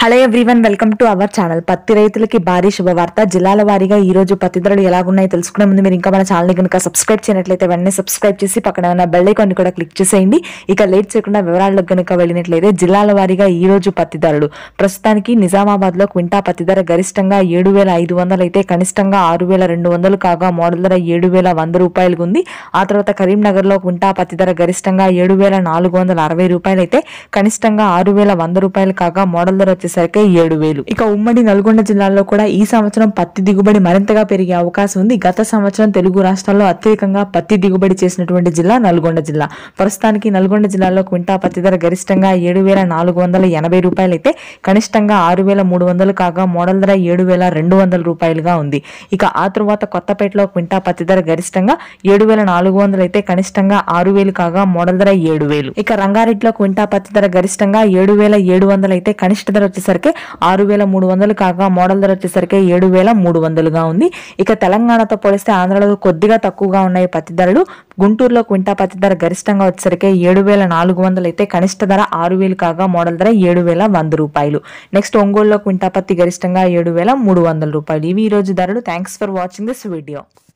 hello everyone welcome to our channel పత్తి రైతులకి భారీ శుభవార్త జిల్లాల వారీగా ఈ రోజు పత్తి ధరలు ఎలాగున్నాయో తెలుసుకునే ముందు మీరు ఇంకా మన ఛానల్ కనుక సబ్స్క్రైబ్ చేయనట్లయితే వెంటనే సబ్స్క్రైబ్ చేసి పక్కన ఉన్న బెల్ ఐకాన్ కూడా క్లిక్ చేసేయండి ఇక లేట్ చేయకుండా వివరాల్లోకి కనుక వెళ్ళినట్లయితే జిల్లాల వారీగా ఈ రోజు పత్తి ధరలు ప్రస్తుతానికి నిజామాబాద్ లో క్వింటా పత్తి ధర గరిష్టంగా ఏడు వేల ఐదు వందలు అయితే కనిష్టంగా ఆరు వేల రెండు వందలు కాగా మోడల్ ధర ఏడు వేల వంద రూపాయలుగా ఉంది ఆ తర్వాత కరీంనగర్ లో క్వింటా పత్తి ధర గరిష్టంగా ఏడు వేల నాలుగు వందల అరవై రూపాయలు అయితే కనిష్టంగా ఆరు వేల వంద రూపాయలు కాగా మోడల్ ధర వచ్చేసరికి ఏడు వేలు ఇక ఉమ్మడి నల్గొండ జిల్లాలో కూడా ఈ సంవత్సరం పత్తి దిగుబడి మరింతగా పెరిగే అవకాశం ఉంది గత సంవత్సరం తెలుగు రాష్ట్రాల్లో అత్యధికంగా పత్తి దిగుబడి చేసినటువంటి జిల్లా నల్గొండ జిల్లా ప్రస్తుతానికి నల్గొండ జిల్లాలో క్వింటా పత్తి ధర గరిష్టంగా ఏడు వేల నాలుగు వందల ఎనభై రూపాయలు అయితే కనిష్టంగా ఆరు వేల మూడు వందలు కాగా మోడల్ ధర ఏడు వేల రెండు వందల రూపాయలుగా ఉంది ఇక ఆ తరువాత కొత్తపేటలో క్వింటా పత్తి ధర గరిష్టంగా ఏడు వేల నాలుగు వందలు అయితే కనిష్టంగా ఆరు వేలు కాగా మోడల్ ధర ఏడు వేలు ఇక రంగారెడ్డిలో క్వింటా పత్తి ధర గరిష్టంగా ఏడు వేల ఏడు వందలు అయితే కనిష్ట ధర వచ్చేసరికి ఆరు వేల మూడు వందలు కాగా మోడల్ ధర వచ్చేసరికి ఏడు వేల మూడు వందలుగా ఉంది ఇక తెలంగాణతో పోలిస్తే ఆంధ్రలో కొద్దిగా తక్కువగా ఉన్నాయి పత్తి ధరలు గుంటూరులో క్వింటా పత్తి ధర గరిష్టంగా వచ్చేసరికి ఏడు వేల నాలుగు వందలు అయితే కనిష్ట ధర ఆరు వేలు కాగా మోడల్ ధర ఏడు వేల వంద రూపాయలు నెక్స్ట్ ఒంగోలులో క్వింటా పత్తి గరిష్టంగా ఏడు వేల మూడు వందల రూపాయలు ఇవి ఈ రోజు ధరలు thanks for watching this video